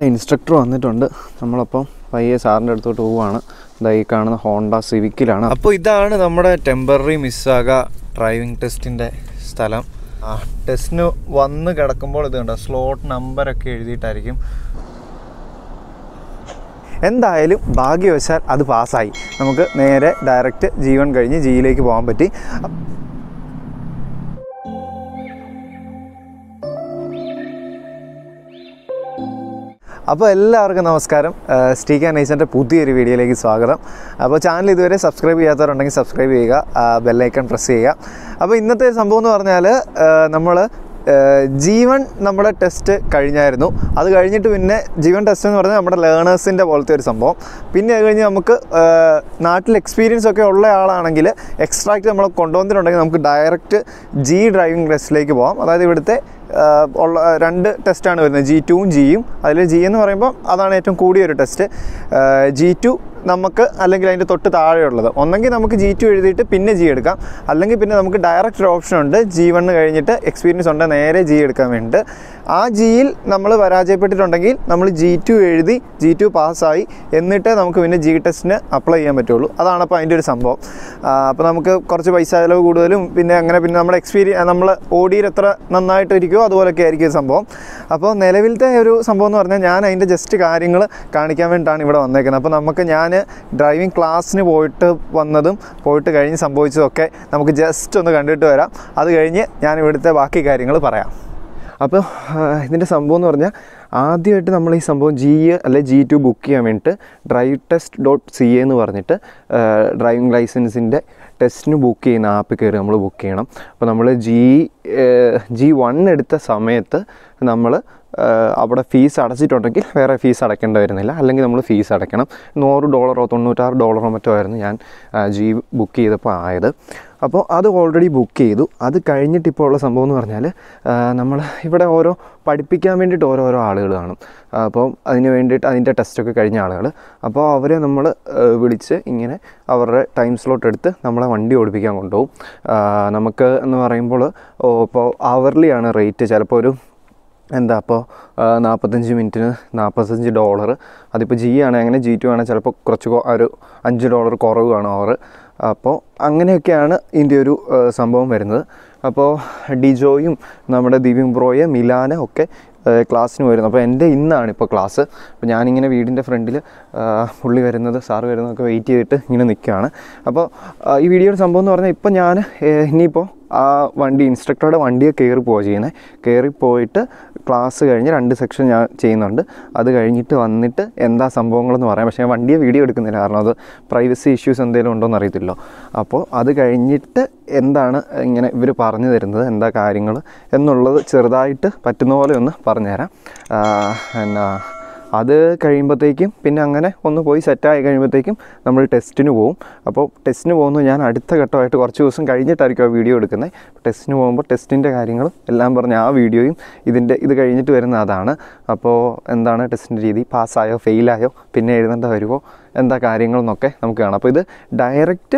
Instructor വന്നിട്ടുണ്ട് നമ്മളപ്പം പയ്യെ സാറിൻ്റെ അടുത്തോട്ട് പോവുകയാണ് ഇതാ ഈ കാണുന്ന ഹോണ്ട സിവിക്കിലാണ് അപ്പോൾ ഇതാണ് നമ്മുടെ ടെമ്പററി മിസ്സാക ഡ്രൈവിംഗ് ടെസ്റ്റിൻ്റെ സ്ഥലം ആ ടെസ്റ്റിന് വന്ന് കിടക്കുമ്പോൾ ഇത് കണ്ടോ സ്ലോട്ട് നമ്പറൊക്കെ എഴുതിയിട്ടായിരിക്കും എന്തായാലും ഭാഗ്യവശാൽ അത് പാസ്സായി നമുക്ക് നേരെ ഡയറക്റ്റ് ജീവൻ കഴിഞ്ഞ് ജിയിലേക്ക് പോകാൻ പറ്റി അപ്പോൾ എല്ലാവർക്കും നമസ്കാരം സ്റ്റീക്ക് ആൻഡ് നേച്ചറിൻ്റെ പുതിയൊരു വീഡിയോയിലേക്ക് സ്വാഗതം അപ്പോൾ ചാനൽ ഇതുവരെ സബ്സ്ക്രൈബ് ചെയ്യാത്തവരുണ്ടെങ്കിൽ സബ്സ്ക്രൈബ് ചെയ്യുക ബെല്ലൈക്കൺ പ്രസ് ചെയ്യുക അപ്പോൾ ഇന്നത്തെ സംഭവം എന്ന് പറഞ്ഞാൽ നമ്മൾ ജീവൻ നമ്മുടെ ടെസ്റ്റ് കഴിഞ്ഞായിരുന്നു അത് കഴിഞ്ഞിട്ട് പിന്നെ ജീവൻ ടെസ്റ്റ് എന്ന് പറഞ്ഞാൽ നമ്മുടെ ലേണേഴ്സിൻ്റെ പോലത്തെ ഒരു സംഭവം പിന്നെ അത് കഴിഞ്ഞ് നമുക്ക് ആ, നാട്ടിൽ എക്സ്പീരിയൻസ് ഒക്കെ ഉള്ള ആളാണെങ്കിൽ എക്സ്ട്രാക്റ്റ് നമ്മൾ കൊണ്ടുവന്നിട്ടുണ്ടെങ്കിൽ നമുക്ക് ഡയറക്റ്റ് ജി ഡ്രൈവിംഗ് ടെസ്റ്റിലേക്ക് പോകാം അതായത് ഇവിടുത്തെ ആ, ഉള്ള രണ്ട് ടെസ്റ്റാണ് വരുന്നത് ജി ടുവും ജിയും അതിൽ ജി എന്ന് പറയുമ്പോൾ അതാണ് ഏറ്റവും കൂടിയൊരു ടെസ്റ്റ് ജി ടു നമുക്ക് അല്ലെങ്കിൽ അതിൻ്റെ തൊട്ട് താഴെയുള്ളത് ഒന്നെങ്കിൽ നമുക്ക് ജി ടു എഴുതിയിട്ട് പിന്നെ ജി എടുക്കാം അല്ലെങ്കിൽ പിന്നെ നമുക്ക് ഡയറക്റ്റ് ഒരു ഓപ്ഷൻ ഉണ്ട് ജി വണ്ണ് കഴിഞ്ഞിട്ട് എക്സ്പീരിയൻസ് ഉണ്ട് നേരെ ജി എടുക്കാൻ വേണ്ടിയിട്ട് ആ ജിയിൽ നമ്മൾ പരാജയപ്പെട്ടിട്ടുണ്ടെങ്കിൽ നമ്മൾ ജി ടു എഴുതി ജി ടു പാസ്സായി എന്നിട്ട് നമുക്ക് പിന്നെ ജി ടെസ്റ്റിന് അപ്ലൈ ചെയ്യാൻ പറ്റുള്ളൂ അതാണ് അപ്പോൾ അതിൻ്റെ ഒരു സംഭവം അപ്പോൾ നമുക്ക് കുറച്ച് പൈസ ചിലവ് കൂടുതലും പിന്നെ അങ്ങനെ പിന്നെ നമ്മുടെ എക്സ്പീരിയൻ നമ്മൾ ഓടിയിൽ എത്ര നന്നായിട്ട് ഇരിക്കുമോ അതുപോലൊക്കെ ആയിരിക്കും ഈ സംഭവം അപ്പോൾ നിലവിലത്തെ ഒരു സംഭവം എന്ന് പറഞ്ഞാൽ ഞാൻ അതിൻ്റെ ജസ്റ്റ് കാര്യങ്ങൾ കാണിക്കാൻ വേണ്ടിയിട്ടാണ് ഇവിടെ വന്നേക്കുന്നത് അപ്പോൾ നമുക്ക് ഞാൻ ഡ്രൈവിംഗ് ക്ലാസ്സിന് പോയിട്ട് വന്നതും പോയിട്ട് കഴിഞ്ഞ് സംഭവിച്ചതൊക്കെ നമുക്ക് ജസ്റ്റ് ഒന്ന് കണ്ടിട്ട് വരാം അത് കഴിഞ്ഞ് ഞാൻ ഇവിടുത്തെ ബാക്കി കാര്യങ്ങൾ പറയാം അപ്പോൾ ഇതിൻ്റെ സംഭവം എന്ന് പറഞ്ഞാൽ ആദ്യമായിട്ട് നമ്മൾ ഈ സംഭവം ജി എ അല്ലെ ജി ടു ബുക്ക് ചെയ്യാൻ വേണ്ടിയിട്ട് drive test dot C A എന്ന് പറഞ്ഞിട്ട് ഡ്രൈവിംഗ് ലൈസൻസിൻ്റെ ടെസ്റ്റിന് ബുക്ക് ചെയ്യുന്ന ആപ്പിൽ കയറി നമ്മൾ ബുക്ക് ചെയ്യണം അപ്പോൾ നമ്മൾ ജി ജി വൺ എടുത്ത സമയത്ത് നമ്മൾ അവിടെ ഫീസ് അടച്ചിട്ടുണ്ടെങ്കിൽ വേറെ ഫീസ് അടയ്ക്കേണ്ടി വരുന്നില്ല അല്ലെങ്കിൽ നമ്മൾ ഫീസ് അടയ്ക്കണം നൂറ് ഡോളറോ തൊണ്ണൂറ്റാറ് ഡോളറോ മറ്റോ ആയിരുന്നു ഞാൻ ജി ബുക്ക് ചെയ്തപ്പോൾ ആയത് അപ്പോൾ അത് ഓൾറെഡി ബുക്ക് ചെയ്തു അത് കഴിഞ്ഞിട്ട് ഇപ്പോൾ ഉള്ള സംഭവം എന്ന് പറഞ്ഞാൽ നമ്മൾ ഇവിടെ ഓരോ പഠിപ്പിക്കാൻ വേണ്ടിയിട്ട് ഓരോരോ ആളുകൾ കാണും അപ്പോൾ അതിന് വേണ്ടിയിട്ട് അതിൻ്റെ ടെസ്റ്റൊക്കെ കഴിഞ്ഞ ആളുകൾ അപ്പോൾ അവരെ നമ്മൾ വിളിച്ച് ഇങ്ങനെ അവരുടെ ടൈം സ്ലോട്ട് എടുത്ത് നമ്മളെ വണ്ടി ഓടിപ്പിക്കാൻ കൊണ്ടുപോകും ആ, നമുക്ക് എന്ന് പറയുമ്പോൾ ഓ, ഇപ്പോൾ അവർലിയാണ് റേറ്റ് ചിലപ്പോൾ ഒരു എന്താ അപ്പോൾ നാൽപ്പത്തഞ്ച് മിനിറ്റിന് നാൽപ്പത്തഞ്ച് ഡോളർ അതിപ്പോൾ ജി ആണ് അങ്ങനെ ജി ടു ആണ് ചിലപ്പോൾ കുറച്ച് കൊ- ഒരു അഞ്ച് ഡോളർ കുറവ് കാണും അവർ അപ്പോൾ അങ്ങനെയൊക്കെയാണ് ഇതിൻ്റെ ഒരു ആ, സംഭവം വരുന്നത് അപ്പോൾ ഡിജോയും നമ്മുടെ ദിവ്യം ബ്രോയെ മിലാന ഒക്കെ ആ, ക്ലാസ്സിന് വരുന്നു അപ്പോൾ എൻ്റെ ഇന്നാണ് ഇപ്പോൾ ക്ലാസ് അപ്പോൾ ഞാനിങ്ങനെ വീടിൻ്റെ ഫ്രണ്ടിൽ പുള്ളി വരുന്നത് സാറ് വരുന്നതൊക്കെ വെയിറ്റ് ചെയ്തിട്ട് ഇങ്ങനെ നിൽക്കുകയാണ് അപ്പോൾ ആ, ഈ വീഡിയോയുടെ സംഭവം എന്ന് പറഞ്ഞാൽ ഇപ്പോൾ ഞാൻ ഇനിയിപ്പോൾ ആ വണ്ടി ഇൻസ്ട്രക്ടറുടെ വണ്ടിയെ കയറി പോവുക ചെയ്യുന്നത് കയറി പോയിട്ട് ക്ലാസ് കഴിഞ്ഞ് രണ്ട് സെക്ഷൻ ഞാൻ ചെയ്യുന്നുണ്ട് അത് കഴിഞ്ഞിട്ട് വന്നിട്ട് എന്താ സംഭവങ്ങളെന്ന് പറയാം പക്ഷേ ഞാൻ വണ്ടിയെ വീഡിയോ എടുക്കുന്നില്ല കാരണം അത് പ്രൈവസി ഇഷ്യൂസ് എന്തെങ്കിലും ഉണ്ടോയെന്ന് അറിയത്തില്ലോ അപ്പോൾ അത് കഴിഞ്ഞിട്ട് എന്താണ് ഇങ്ങനെ ഇവർ പറഞ്ഞു തരുന്നത് എന്താ കാര്യങ്ങൾ എന്നുള്ളത് ചെറുതായിട്ട് പറ്റുന്ന പോലെ ഒന്ന് പറഞ്ഞുതരാം ആ, എന്നാ അത് കഴിയുമ്പോഴത്തേക്കും പിന്നെ അങ്ങനെ ഒന്ന് പോയി സെറ്റായി കഴിയുമ്പോഴത്തേക്കും നമ്മൾ ടെസ്റ്റിന് പോകും അപ്പോൾ ടെസ്റ്റിന് പോകുന്നത് ഞാൻ അടുത്ത ഘട്ടമായിട്ട് കുറച്ച് ദിവസം കഴിഞ്ഞിട്ടായിരിക്കും ആ വീഡിയോ എടുക്കുന്നത് ടെസ്റ്റിന് പോകുമ്പോൾ ടെസ്റ്റിൻ്റെ കാര്യങ്ങളും എല്ലാം പറഞ്ഞ് ആ വീഡിയോയും ഇതിൻ്റെ ഇത് കഴിഞ്ഞിട്ട് വരുന്ന അതാണ് അപ്പോൾ എന്താണ് ടെസ്റ്റിൻ്റെ രീതി പാസ്സായോ ഫെയിലായോ പിന്നെ എഴുതേണ്ട വരുമോ എന്താ കാര്യങ്ങളെന്നൊക്കെ നമുക്ക് കാണാം അപ്പോൾ ഇത് ഡയറക്റ്റ്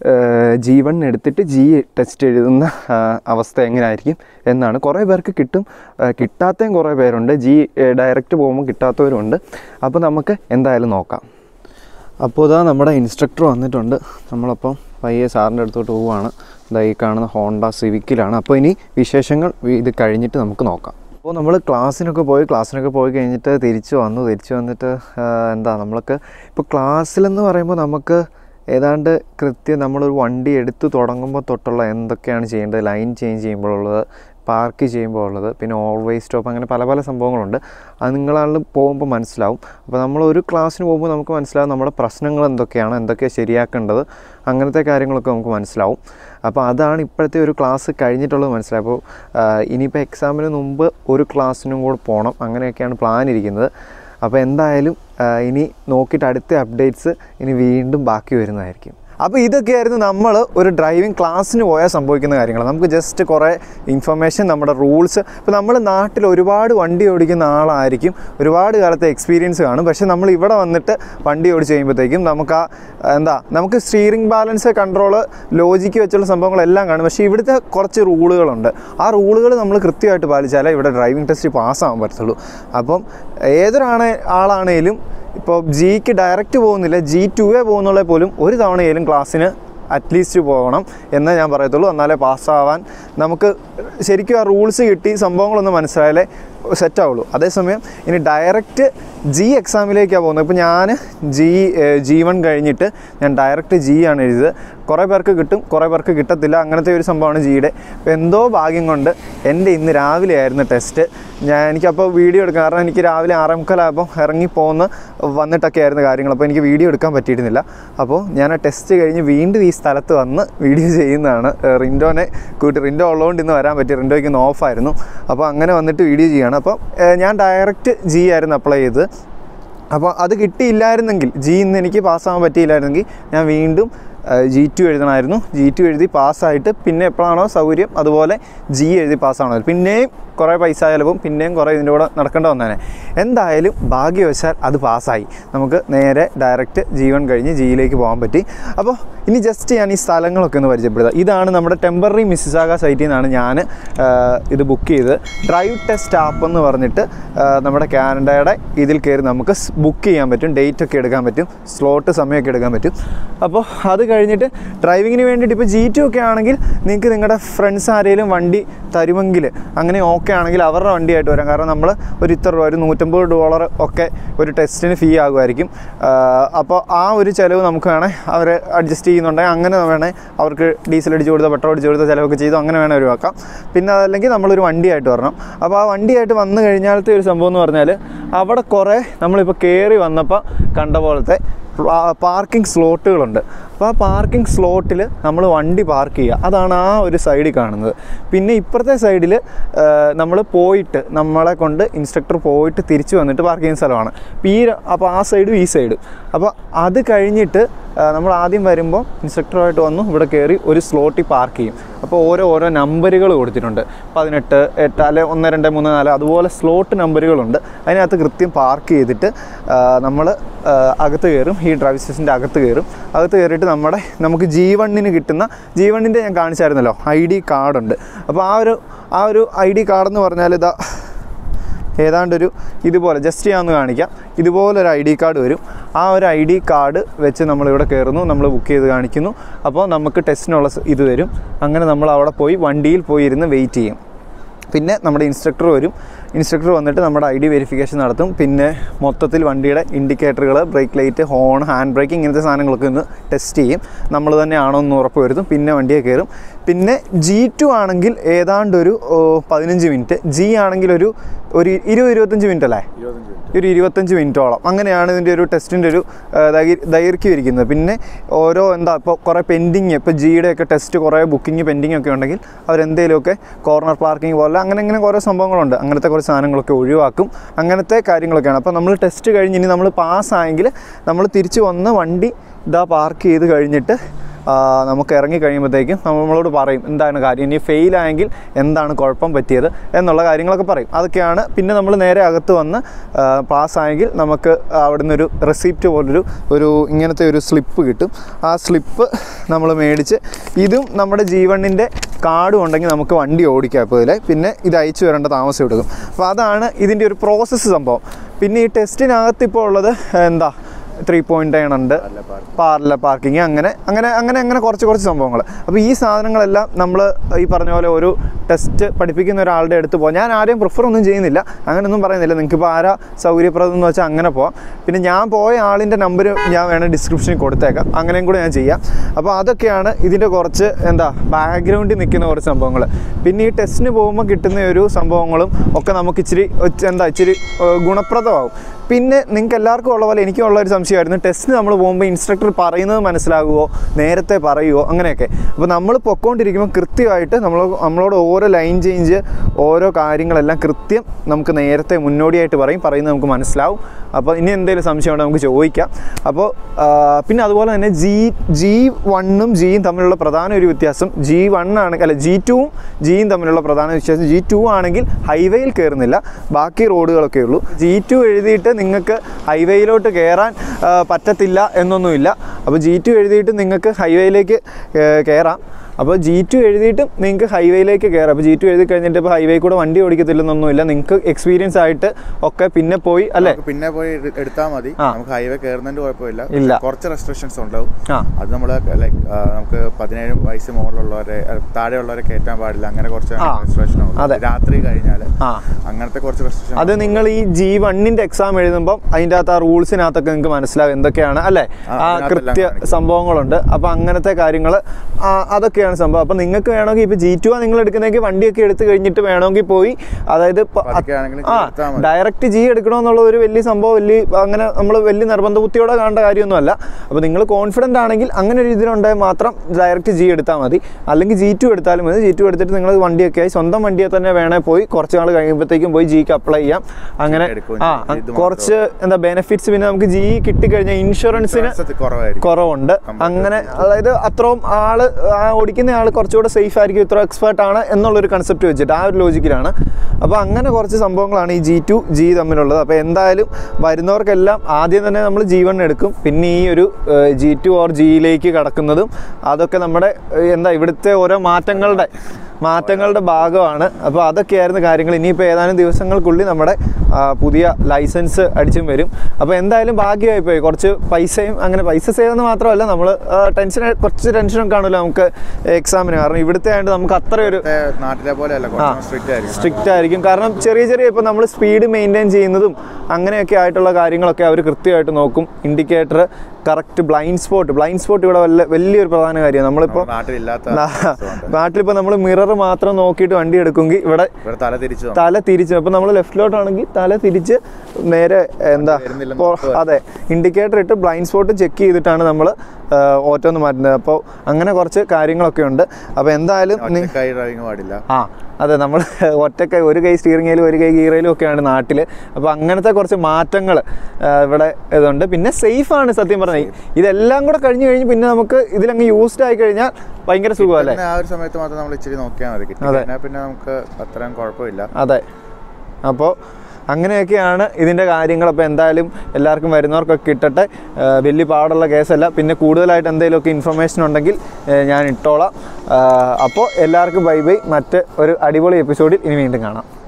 ജി വൺ എടുത്തിട്ട് ജി ടെസ്റ്റ് എഴുതുന്ന ആ, അവസ്ഥ എങ്ങനെയായിരിക്കും എന്നാണ് കുറേ പേർക്ക് കിട്ടും ആ, കിട്ടാത്തയും കുറേ പേരുണ്ട് ജി ഡയറക്റ്റ് പോകുമ്പോൾ കിട്ടാത്തവരുണ്ട് അപ്പോൾ നമുക്ക് എന്തായാലും നോക്കാം അപ്പോൾ ഇതാ നമ്മുടെ ഇൻസ്ട്രക്ടർ വന്നിട്ടുണ്ട് നമ്മളപ്പം പയ്യെ സാറിൻ്റെ അടുത്തോട്ട് പോവുകയാണ് ഇതാ ഈ കാണുന്ന ഹോണ്ട സിവിക്കിലാണ് അപ്പോൾ ഇനി വിശേഷങ്ങൾ ഇത് കഴിഞ്ഞിട്ട് നമുക്ക് നോക്കാം അപ്പോൾ നമ്മൾ ക്ലാസ്സിനൊക്കെ പോയി ക്ലാസ്സിനൊക്കെ പോയി കഴിഞ്ഞിട്ട് തിരിച്ച് വന്നു തിരിച്ച് വന്നിട്ട് ആ, എന്താ നമ്മൾക്ക് ഇപ്പോൾ ക്ലാസ്സിലെന്ന് പറയുമ്പോൾ നമുക്ക് ഏതാണ്ട് കൃത്യം നമ്മളൊരു വണ്ടി എടുത്ത് തുടങ്ങുമ്പോൾ തൊട്ടുള്ള എന്തൊക്കെയാണ് ചെയ്യേണ്ടത് ലൈൻ ചേഞ്ച് ചെയ്യുമ്പോഴുള്ളത് പാർക്ക് ചെയ്യുമ്പോൾ ഉള്ളത് പിന്നെ ഓൾവേസ് സ്റ്റോപ്പ് അങ്ങനെ പല പല സംഭവങ്ങളുണ്ട് അത് നിങ്ങളാൾ പോകുമ്പോൾ മനസ്സിലാവും അപ്പോൾ നമ്മൾ ഒരു ക്ലാസ്സിന് പോകുമ്പോൾ നമുക്ക് മനസ്സിലാവും നമ്മുടെ പ്രശ്നങ്ങൾ എന്തൊക്കെയാണ് എന്തൊക്കെയാണ് ശരിയാക്കേണ്ടത് അങ്ങനത്തെ കാര്യങ്ങളൊക്കെ നമുക്ക് മനസ്സിലാവും അപ്പോൾ അതാണ് ഇപ്പോഴത്തെ ഒരു ക്ലാസ് കഴിഞ്ഞിട്ടുള്ളത് മനസ്സിലായി അപ്പോൾ ഇനിയിപ്പോൾ എക്സാമിന് മുമ്പ് ഒരു ക്ലാസ്സിനും കൂടെ പോകണം അങ്ങനെയൊക്കെയാണ് പ്ലാൻ ഇരിക്കുന്നത് അപ്പോൾ എന്തായാലും ആ, ഇനി നോക്കിയിട്ട് അടുത്ത അപ്ഡേറ്റ്സ് ഇനി വീണ്ടും ബാക്കി വരുന്നതായിരിക്കും അപ്പോൾ ഇതൊക്കെയായിരുന്നു നമ്മൾ ഒരു ഡ്രൈവിംഗ് ക്ലാസ്സിന് പോയാൽ സംഭവിക്കുന്ന കാര്യങ്ങൾ നമുക്ക് ജസ്റ്റ് കുറേ ഇൻഫർമേഷൻ നമ്മുടെ റൂൾസ് ഇപ്പോൾ നമ്മൾ നാട്ടിൽ ഒരുപാട് വണ്ടി ഓടിക്കുന്ന ആളായിരിക്കും ഒരുപാട് കാലത്തെ എക്സ്പീരിയൻസ് കാണും പക്ഷേ നമ്മൾ ഇവിടെ വന്നിട്ട് വണ്ടി ഓടിച്ച് കഴിയുമ്പോഴത്തേക്കും നമുക്ക് ആ എന്താ നമുക്ക് സ്റ്റിയറിംഗ് ബാലൻസ് കൺട്രോൾ ലോജിക്ക് വെച്ചുള്ള സംഭവങ്ങളെല്ലാം കാണും പക്ഷേ ഇവിടുത്തെ കുറച്ച് റൂളുകളുണ്ട് ആ റൂളുകൾ നമ്മൾ കൃത്യമായിട്ട് പാലിച്ചാലേ ഇവിടെ ഡ്രൈവിംഗ് ടെസ്റ്റ് പാസ്സാകാൻ പറ്റത്തുള്ളൂ അപ്പം ഏതൊരാണ് ആളാണേലും ഇപ്പോൾ ജിക്ക് ഡയറക്റ്റ് പോകുന്നില്ല ജി ടുവേ പോകുന്നുള്ള പോലും ഒരു തവണയേലും ക്ലാസ്സിന് അറ്റ്ലീസ്റ്റ് പോകണം എന്നേ ഞാൻ പറയത്തുള്ളൂ എന്നാലേ പാസ്സാവാൻ നമുക്ക് ശരിക്കും ആ റൂൾസ് കിട്ടി സംഭവങ്ങളൊന്നും മനസ്സിലായാലേ സെറ്റ് ആവുള്ളൂ അതേസമയം ഇനി ഡയറക്റ്റ് ജി എക്സാമിലേക്കാണ് പോകുന്നത് ഇപ്പോൾ ഞാൻ ജി ജി വൺ കഴിഞ്ഞിട്ട് ഞാൻ ഡയറക്റ്റ് ജി ആണ് എഴുതിയത് കുറേ പേർക്ക് കിട്ടും കുറേ പേർക്ക് കിട്ടത്തില്ല അങ്ങനത്തെ ഒരു സംഭവമാണ് ജിയുടെ അപ്പോൾ എന്തോ ഭാഗ്യം കൊണ്ട് എൻ്റെ ഇന്ന് രാവിലെ ആയിരുന്നു ടെസ്റ്റ് ഞാൻ എനിക്കപ്പോൾ വീഡിയോ എടുക്കാം കാരണം എനിക്ക് രാവിലെ ആറേ മുക്കാലായപ്പോൾ ഇറങ്ങി പോകുന്ന വന്നിട്ടൊക്കെ ആയിരുന്നു കാര്യങ്ങൾ അപ്പോൾ എനിക്ക് വീഡിയോ എടുക്കാൻ പറ്റിയിരുന്നില്ല അപ്പോൾ ഞാൻ ആ ടെസ്റ്റ് കഴിഞ്ഞ് വീണ്ടും ഈ സ്ഥലത്ത് വന്ന് വീഡിയോ ചെയ്യുന്നതാണ് ഏഹ് റിൻഡോനെ കൂട്ടി റിൻഡോ ഉള്ളതുകൊണ്ട് ഇന്ന് വരാൻ പറ്റി റിൻഡോയ്ക്ക് ഇന്ന് ഓഫായിരുന്നു അപ്പോൾ അങ്ങനെ വന്നിട്ട് വീഡിയോ ചെയ്യുകയാണ് അപ്പോൾ ഏഹ് ഞാൻ ഡയറക്റ്റ് ജി ആയിരുന്നു അപ്ലൈ ചെയ്തത് അപ്പോൾ അത് കിട്ടിയില്ലായിരുന്നെങ്കിൽ ജി ഇന്ന് എനിക്ക് പാസ്സാകാൻ പറ്റിയില്ലായിരുന്നെങ്കിൽ ഞാൻ വീണ്ടും ജി ടു എഴുതണമായിരുന്നു ജി ടു എഴുതി പാസ്സായിട്ട് പിന്നെ എപ്പോഴാണോ സൗകര്യം അതുപോലെ ജി എഴുതി പാസ്സാവണമല്ലോ പിന്നെയും കുറേ പൈസ ചിലവും പിന്നെയും കുറേ ഇതിൻ്റെ കൂടെ നടക്കേണ്ട വന്നേനെ എന്തായാലും ഭാഗ്യവശാൽ അത് പാസ്സായി നമുക്ക് നേരെ ഡയറക്റ്റ് ജീവൻ കഴിഞ്ഞ് ജിയിലേക്ക് പോകാൻ പറ്റി അപ്പോൾ ഇനി ജസ്റ്റ് ഞാൻ ഈ സ്ഥലങ്ങളൊക്കെ ഒന്ന് പരിചയപ്പെടുത്താം ഇതാണ് നമ്മുടെ ടെമ്പററി മിസ്സിസാഗ സൈറ്റിൽ നിന്നാണ് ഞാൻ ഇത് ബുക്ക് ചെയ്തത് ഡ്രൈവ് ടെസ്റ്റ് ആപ്പ് എന്ന് പറഞ്ഞിട്ട് ആ, നമ്മുടെ കാനഡയുടെ ഇതിൽ കയറി നമുക്ക് ബുക്ക് ചെയ്യാൻ പറ്റും ഡേറ്റ് ഒക്കെ എടുക്കാൻ പറ്റും സ്ലോട്ട് സമയമൊക്കെ എടുക്കാൻ പറ്റും അപ്പോൾ അത് കഴിഞ്ഞിട്ട് ഡ്രൈവിങ്ങിന് വേണ്ടിയിട്ട് ഇപ്പോൾ ജി ടു ഒക്കെ ആണെങ്കിൽ നിങ്ങൾക്ക് നിങ്ങളുടെ ഫ്രണ്ട്സ് ആരെങ്കിലും വണ്ടി തരുമെങ്കിൽ അങ്ങനെ ഓക്കെ ആണെങ്കിൽ അവരുടെ വണ്ടിയായിട്ട് വരാം കാരണം നമ്മൾ ഒരു ഇത്ര രൂപ ഒരു നൂറ്റമ്പത് ഡോളർ ഒക്കെ ഒരു ടെസ്റ്റിന് ഫീ ആകുമായിരിക്കും അപ്പോൾ ആ ഒരു ചിലവ് നമുക്ക് വേണേൽ അവർ അഡ്ജസ്റ്റ് ചെയ്യുന്നുണ്ടെങ്കിൽ അങ്ങനെ വേണേൽ അവർക്ക് ഡീസൽ അടിച്ച് കൊടുത്ത പെട്രോൾ അടിച്ച് കൊടുത്ത ചിലവൊക്കെ ചെയ്തു അങ്ങനെ വേണേൽ ഒഴിവാക്കാം പിന്നെ അതല്ലെങ്കിൽ നമ്മളൊരു വണ്ടിയായിട്ട് വരണം അപ്പോൾ ആ വണ്ടിയായിട്ട് വന്നു കഴിഞ്ഞാലത്തെ ഒരു സംഭവം എന്ന് പറഞ്ഞാൽ അവിടെ കുറേ നമ്മളിപ്പോൾ കയറി വന്നപ്പോൾ കണ്ട പോലത്തെ പാർക്കിംഗ് സ്ലോട്ടുകളുണ്ട് അപ്പോൾ ആ പാർക്കിംഗ് സ്ലോട്ടിൽ നമ്മൾ വണ്ടി പാർക്ക് ചെയ്യുക അതാണ് ആ ഒരു സൈഡിൽ കാണുന്നത് പിന്നെ ഇപ്പുറത്തെ സൈഡിൽ നമ്മൾ പോയിട്ട് നമ്മളെ കൊണ്ട് ഇൻസ്ട്രക്ടർ പോയിട്ട് തിരിച്ച് വന്നിട്ട് പാർക്ക് ചെയ്യുന്ന സ്ഥലമാണ് അപ്പോൾ ഈ അപ്പോൾ ആ സൈഡും ഈ സൈഡും അപ്പോൾ അത് കഴിഞ്ഞിട്ട് ആ, നമ്മൾ ആദ്യം വരുമ്പോൾ ഇൻസ്ട്രക്ടറുമായിട്ട് വന്നു ഇവിടെ കയറി ഒരു സ്ലോട്ടിൽ പാർക്ക് ചെയ്യും അപ്പോൾ ഓരോ ഓരോ നമ്പറുകൾ കൊടുത്തിട്ടുണ്ട് പതിനെട്ട് എട്ട് അല്ലെ ഒന്ന് രണ്ട് മൂന്ന് നാല് അതുപോലെ സ്ലോട്ട് നമ്പറുകളുണ്ട് അതിനകത്ത് കൃത്യം പാർക്ക് ചെയ്തിട്ട് നമ്മൾ അകത്ത് കയറും ഈ ഡ്രൈവ് സ്റ്റേഷൻ്റെ അകത്ത് കയറും അകത്ത് കയറിയിട്ട് നമ്മുടെ നമുക്ക് ജി വണ്ണിന് കിട്ടുന്ന ജി വണ്ണിൻ്റെ ഞാൻ കാണിച്ചായിരുന്നല്ലോ ഐ ഡി കാർഡുണ്ട് അപ്പോൾ ആ ഒരു ആ ഒരു ഐ ഡി കാർഡെന്ന് പറഞ്ഞാൽ ഇതാ ഏതാണ്ടൊരു ഇതുപോലെ ജസ്റ്റ് ഞാൻ ഒന്ന് കാണിക്കാം ഇതുപോലൊരു ഐ ഡി കാർഡ് വരും ആ ഒരു ഐ ഡി കാർഡ് വെച്ച് നമ്മളിവിടെ കയറുന്നു നമ്മൾ ബുക്ക് ചെയ്ത് കാണിക്കുന്നു അപ്പോൾ നമുക്ക് ടെസ്റ്റിനുള്ള സ- ഇത് തരും അങ്ങനെ നമ്മൾ അവിടെ പോയി വണ്ടിയിൽ പോയി ഇരുന്ന് വെയിറ്റ് ചെയ്യും പിന്നെ നമ്മുടെ ഇൻസ്ട്രക്ടർ വരും ഇൻസ്ട്രക്ടർ വന്നിട്ട് നമ്മുടെ ഐ ഡി വെരിഫിക്കേഷൻ നടത്തും പിന്നെ മൊത്തത്തിൽ വണ്ടിയുടെ ഇൻഡിക്കേറ്ററുകൾ brake light horn hand brake ഇങ്ങനത്തെ സാധനങ്ങളൊക്കെ ഒന്ന് ടെസ്റ്റ് ചെയ്യും നമ്മൾ തന്നെ ആണോ എന്ന് ഉറപ്പ് വരുത്തും പിന്നെ വണ്ടിയെ കയറും പിന്നെ ജി ടു ആണെങ്കിൽ ഏതാണ്ടൊരു ഓ, പതിനഞ്ച് മിനിറ്റ് ജി ആണെങ്കിൽ ഒരു ഒരു ഇരുപത് ഇരുപത്തഞ്ച് മിനിറ്റ് അല്ലേ ഒരു ഇരുപത്തഞ്ച് മിനിറ്റോളം അങ്ങനെയാണ് ഇതിൻ്റെ ഒരു ടെസ്റ്റിൻ്റെ ഒരു ആ, ദൈർ- ദൈർഘ്യം ഇരിക്കുന്നത് പിന്നെ ഓരോ എന്താ ഇപ്പോൾ കുറേ പെൻഡിങ് ഇപ്പോൾ ജിയുടെ ഒക്കെ ടെസ്റ്റ് കുറേ ബുക്കിംഗ് പെൻഡിങ് ഒക്കെ ഉണ്ടെങ്കിൽ അവരെന്തെങ്കിലുമൊക്കെ കോർണർ പാർക്കിംഗ് പോലെ അങ്ങനെ അങ്ങനെ കുറേ സംഭവങ്ങളുണ്ട് അങ്ങനത്തെ കുറേ സാധനങ്ങളൊക്കെ ഒഴിവാക്കും അങ്ങനത്തെ കാര്യങ്ങളൊക്കെയാണ് അപ്പോൾ നമ്മൾ ടെസ്റ്റ് കഴിഞ്ഞ് ഇനി നമ്മൾ പാസ്സായെങ്കിൽ നമ്മൾ തിരിച്ച് വന്ന് വണ്ടി ഇതാ പാർക്ക് ചെയ്ത് കഴിഞ്ഞിട്ട് ആ, നമുക്ക് ഇറങ്ങി കഴിയുമ്പോഴത്തേക്കും നമ്മളോട് പറയും എന്താണ് കാര്യം ഇനി ഫെയിൽ ആയെങ്കിൽ എന്താണ് കുഴപ്പം പറ്റിയത് എന്നുള്ള കാര്യങ്ങളൊക്കെ പറയും അതൊക്കെയാണ് പിന്നെ നമ്മൾ നേരെ അകത്ത് വന്ന് പാസ്സായെങ്കിൽ നമുക്ക് അവിടെ നിന്നൊരു റെസിപ്റ്റ് പോലൊരു ഒരു ഇങ്ങനത്തെ ഒരു സ്ലിപ്പ് കിട്ടും ആ സ്ലിപ്പ് നമ്മൾ മേടിച്ച് ഇതും നമ്മുടെ ജീവണിൻ്റെ കാർഡും ഉണ്ടെങ്കിൽ നമുക്ക് വണ്ടി ഓടിക്കാം ഇപ്പോൾ ഇതിൽ പിന്നെ ഇത് അയച്ചു വരേണ്ട താമസം എടുക്കും അപ്പോൾ അതാണ് ഇതിൻ്റെ ഒരു പ്രോസസ്സ് സംഭവം പിന്നെ ഈ ടെസ്റ്റിനകത്ത് ഇപ്പോൾ ഉള്ളത് എന്താ ത്രീ പോയിൻ്റ് നയൻ ഉണ്ട് പാർല പാർക്കിങ് അങ്ങനെ അങ്ങനെ അങ്ങനെ അങ്ങനെ കുറച്ച് കുറച്ച് സംഭവങ്ങൾ അപ്പോൾ ഈ സാധനങ്ങളെല്ലാം നമ്മൾ ഈ പറഞ്ഞ പോലെ ഒരു ടെസ്റ്റ് പഠിപ്പിക്കുന്ന ഒരാളുടെ അടുത്ത് പോകാം ഞാൻ ആരെയും പ്രിഫർ ഒന്നും ചെയ്യുന്നില്ല അങ്ങനെയൊന്നും പറയുന്നില്ല നിങ്ങൾക്ക് ഇപ്പോൾ ആരാ സൗകര്യപ്രദം എന്ന് വെച്ചാൽ അങ്ങനെ പോവാം പിന്നെ ഞാൻ പോയ ആളിൻ്റെ നമ്പർ ഞാൻ വേണേൽ ഡിസ്ക്രിപ്ഷനിൽ കൊടുത്തേക്കാം അങ്ങനെയും കൂടെ ഞാൻ ചെയ്യാം അപ്പോൾ അതൊക്കെയാണ് ഇതിൻ്റെ കുറച്ച് എന്താ ബാക്ക്ഗ്രൗണ്ടിൽ നിൽക്കുന്ന കുറച്ച് സംഭവങ്ങൾ പിന്നെ ഈ ടെസ്റ്റിന് പോകുമ്പോൾ കിട്ടുന്ന ഒരു സംഭവങ്ങളും ഒക്കെ നമുക്ക് ഇച്ചിരി ഒച്ച- എന്താ ഇച്ചിരി ഏഹ്, ഗുണപ്രദമാവും പിന്നെ നിങ്ങൾക്ക് എല്ലാവർക്കും ഉള്ള പോലെ എനിക്കും ഉള്ള ഒരു സംശയമായിരുന്നു ടെസ്റ്റ് നമ്മൾ പോകുമ്പോൾ ഇൻസ്ട്രക്ടർ പറയുന്നത് മനസ്സിലാകുമോ നേരത്തെ പറയുമോ അങ്ങനെയൊക്കെ അപ്പോൾ നമ്മൾ പൊക്കോണ്ടിരിക്കുമ്പോൾ കൃത്യമായിട്ട് നമ്മൾ നമ്മളോട് ഓരോ ലൈൻ ചേഞ്ച് ഓരോ കാര്യങ്ങളെല്ലാം കൃത്യം നമുക്ക് നേരത്തെ മുന്നോടിയായിട്ട് പറയും പറയുന്നത് നമുക്ക് മനസ്സിലാവും അപ്പോൾ ഇനി എന്തെങ്കിലും സംശയം ഉണ്ടെങ്കിൽ നമുക്ക് ചോദിക്കാം അപ്പോൾ ആ, പിന്നെ അതുപോലെ തന്നെ ജി ജി വണ്ണും ജിയും തമ്മിലുള്ള പ്രധാന ഒരു വ്യത്യാസം ജി വൺ ആണെങ്കിൽ അല്ല ജി ടുവും ജിയും തമ്മിലുള്ള പ്രധാന വ്യത്യാസം ജി ടു ആണെങ്കിൽ ഹൈവേയിൽ കയറുന്നില്ല ബാക്കി റോഡുകളൊക്കെ ഉള്ളൂ ജി ടു എഴുതിയിട്ട് നിങ്ങൾക്ക് ഹൈവേയിലോട്ട് കയറാൻ ആ, പറ്റത്തില്ല എന്നൊന്നുമില്ല അപ്പോൾ ജി ടു എഴുതിയിട്ട് നിങ്ങൾക്ക് ഹൈവേയിലേക്ക് കയറാം അപ്പോൾ ജി ടു എഴുതിയിട്ടും നിങ്ങൾക്ക് ഹൈവേയിലേക്ക് കയറാം അപ്പോൾ ജി ടു എഴുതി കഴിഞ്ഞിട്ട് ഇപ്പോൾ ഹൈവേ കൂടെ വണ്ടി ഓടിക്കത്തില്ലെന്നൊന്നുമില്ല നിങ്ങൾക്ക് എക്സ്പീരിയൻസ് ആയിട്ട് ഒക്കെ പിന്നെ പോയി അല്ലേ നമുക്ക് പിന്നെ പോയി എടുത്താൽ മതി ആ. നമുക്ക് ഹൈവേ കയറുന്നതിന്റെ കുഴപ്പമില്ല ഇല്ല. കുറച്ച് റെസ്ട്രിക്ഷൻസ് ഉണ്ടാവും ആ അത് നമ്മൾ ലൈക്ക് നമുക്ക് പതിനേഴ് വയസ്സ് മുകളിലുള്ളവരെ അഹ് താഴെയുള്ളവരെ കയറ്റാൻ പാടില്ല അങ്ങനെ കുറച്ച് ആ. റെസ്ട്രിക്ഷൻ അതെ. രാത്രി കഴിഞ്ഞാൽ ആ അങ്ങനത്തെ കുറച്ച് റെസ്ട്രിക്ഷൻ അത് നിങ്ങൾ ഈ ജി വണ്ണിന്റെ എക്സാം എഴുതുമ്പോൾ അതിൻ്റെ അകത്ത് ആ റൂൾസിനകത്തൊക്കെ നിങ്ങൾക്ക് മനസ്സിലാവും എന്തൊക്കെയാണ് അല്ലേ ആ, ആ അതിനകത്തെല്ലാം കൃത്യ കാണിക്കും. സംഭവങ്ങളുണ്ട് അപ്പോൾ അങ്ങനത്തെ കാര്യങ്ങൾ അതൊക്കെയാണ് സംഭവം അപ്പോൾ നിങ്ങൾക്ക് വേണമെങ്കിൽ ഇപ്പോൾ ജി ടു ആ നിങ്ങൾ എടുക്കുന്നെങ്കിൽ വണ്ടിയൊക്കെ എടുത്ത് കഴിഞ്ഞിട്ട് വേണമെങ്കിൽ പോയി അതായത് പ- പതുക്കെ ആണെങ്കിലും ആ എടുത്താൽ മതി. ഡയറക്റ്റ് ജി എടുക്കണമെന്നുള്ള ഒരു വലിയ സംഭവം വലിയ അങ്ങനെ നമ്മൾ വലിയ നിർബന്ധ ബുദ്ധിയോടെ കാണേണ്ട കാര്യമൊന്നുമല്ല അപ്പോൾ നിങ്ങൾ കോൺഫിഡൻ്റ് ആണെങ്കിൽ അങ്ങനെ ഒരു ഇതിലുണ്ടെങ്കിൽ മാത്രം ഡയറക്റ്റ് ജി എടുത്താൽ മതി അല്ലെങ്കിൽ ജി ടു എടുത്താലും മതി ജി ടു എടുത്തിട്ട് നിങ്ങൾ വണ്ടിയൊക്കെ ആയി സ്വന്തം വണ്ടിയെ തന്നെ വേണേൽ പോയി കുറച്ച് നാൾ കഴിയുമ്പോഴത്തേക്കും പോയി ജിക്ക് അപ്ലൈ ചെയ്യാം അങ്ങനെ എടുക്കുകയും ആ ചെയ്യും. ഇത് കുറച്ച് എന്താ ബെനിഫിറ്റ്സ് പിന്നെ നമുക്ക് ജി കിട്ടിക്കഴിഞ്ഞാൽ ഇൻഷുറൻസിന് കുറവായിരിക്കും കുറവുണ്ട് അങ്ങനെ അതായത് അത്രയും ആള് ആ ഓടിക്കുന്ന ആൾ കുറച്ചുകൂടെ സേഫ് ആയിരിക്കും ഇത്ര എക്സ്പേർട്ട് ആണ് എന്നുള്ളൊരു കൺസെപ്റ്റ് വെച്ചിട്ട് ആ ഒരു ലോജിക്കിലാണ് അപ്പോൾ അങ്ങനെ കുറച്ച് സംഭവങ്ങളാണ് ഈ ജി ടു ജി തമ്മിലുള്ളത് അപ്പോൾ എന്തായാലും വരുന്നവർക്കെല്ലാം ആദ്യം തന്നെ നമ്മൾ ജി വൺ എടുക്കും പിന്നെ ഈ ഒരു ജി ടു ഓർ ജിയിലേക്ക് കടക്കുന്നതും അതൊക്കെ നമ്മുടെ ഏഹ്, എന്താ ഇവിടുത്തെ ഓരോ മാറ്റങ്ങളുടെ മാറ്റങ്ങളുടെ ഭാഗമാണ് അപ്പോൾ അതൊക്കെയായിരുന്നു കാര്യങ്ങൾ ഇനിയിപ്പോൾ ഏതാനും ദിവസങ്ങൾക്കുള്ളിൽ നമ്മുടെ ആ, പുതിയ ലൈസൻസ് അടിച്ചും വരും അപ്പോൾ എന്തായാലും ഭാഗ്യമായി പോയി കുറച്ച് പൈസയും അങ്ങനെ പൈസ സേവ് എന്ന് മാത്രമല്ല നമ്മൾ ടെൻഷൻ കുറച്ച് ടെൻഷനൊക്കെ കാണുമല്ലോ നമുക്ക് എക്സാമിന് കാരണം ഇവിടുത്തെ ആയതുകൊണ്ട് നമുക്ക് അത്രയൊരു ഇവിടുത്തെ നാട്ടിലെ പോലെ അല്ല കുറച്ച് സ്ട്രിക്റ്റ് ആയിരിക്കും സ്ട്രിക്റ്റ് ആയിരിക്കും കാരണം ചെറിയ ചെറിയ ഇപ്പോൾ നമ്മൾ സ്പീഡ് മെയിൻറ്റെയിൻ ചെയ്യുന്നതും അങ്ങനെയൊക്കെ ആയിട്ടുള്ള കാര്യങ്ങളൊക്കെ അവർ കൃത്യമായിട്ട് നോക്കും indicator correct blind spot blind spot ഇവിടെ വല്ല വലിയൊരു പ്രധാന കാര്യമാണ് നമ്മളിപ്പോൾ നമ്മുടെ നാട്ടിലില്ലാത്ത ഇതുകൊണ്ട്. നാട്ടിലിപ്പോൾ നമ്മൾ മിറർ മാത്രം നോക്കിയിട്ട് വണ്ടി എടുക്കുമെങ്കിൽ ഇവിടെ ഇവിടെ തല തിരിച്ചു വന്നു. തല തിരിച്ച് അപ്പോൾ നമ്മൾ ലെഫ്റ്റിലോട്ടാണെങ്കിൽ തല തിരിച്ച് നേരെ എന്താ വരുന്നില്ലെന്ന് ഇപ്പോൾ ഉറപ്പ് അതെ ഇൻഡിക്കേറ്റർ ഇട്ട് ബ്ലൈൻഡ് സ്പോട്ട് ചെക്ക് ചെയ്തിട്ടാണ് നമ്മൾ ഓട്ടോ ഒന്ന് മാറ്റുന്നത് അപ്പോൾ അങ്ങനെ കുറച്ച് കാര്യങ്ങളൊക്കെ ഉണ്ട് അപ്പോൾ എന്തായാലും നി- ഒറ്റക്കായി ഡ്രൈവിംഗ് പാടില്ല ആ അതെ നമ്മൾ ഒറ്റക്കൈ ഒരു കൈ സ്റ്റിയറിംഗിലും ഒരു കൈ ഗീറയിലും ഒക്കെയാണ് നാട്ടിൽ അപ്പോൾ അങ്ങനത്തെ കുറച്ച് മാറ്റങ്ങൾ ഇവിടെ ഇതുണ്ട് പിന്നെ സേഫാണ് സത്യം പറഞ്ഞാൽ ഇതെല്ലാം കൂടെ കഴിഞ്ഞ് കഴിഞ്ഞ് പിന്നെ നമുക്ക് ഇതിലങ്ങ് യൂസ്ഡ് ആയി കഴിഞ്ഞാൽ ഭയങ്കര സുഖമല്ലേ പിന്നെ ആ ഒരു സമയത്ത് മാത്രം നമ്മൾ ഇച്ചിരി നോക്കിയാൽ മതി കിട്ടി അതെ. കഴിഞ്ഞാൽ പിന്നെ നമുക്ക് അത്രയും കുഴപ്പമില്ല അതെ അപ്പോൾ അങ്ങനെയൊക്കെയാണ് ഇതിൻ്റെ കാര്യങ്ങൾ അപ്പോൾ എന്തായാലും എല്ലാവർക്കും വരുന്നവർക്കൊക്കെ കിട്ടട്ടെ ആ, വലിയ പാടുള്ള കേസല്ല പിന്നെ കൂടുതലായിട്ട് എന്തെങ്കിലുമൊക്കെ ഇൻഫർമേഷൻ ഉണ്ടെങ്കിൽ ഏ, ഞാൻ ഇട്ടോളാം ആ, അപ്പോൾ എല്ലാവർക്കും ബൈ ബൈ മറ്റ് ഒരു അടിപൊളി എപ്പിസോഡിൽ ഇനി വീണ്ടും കാണാം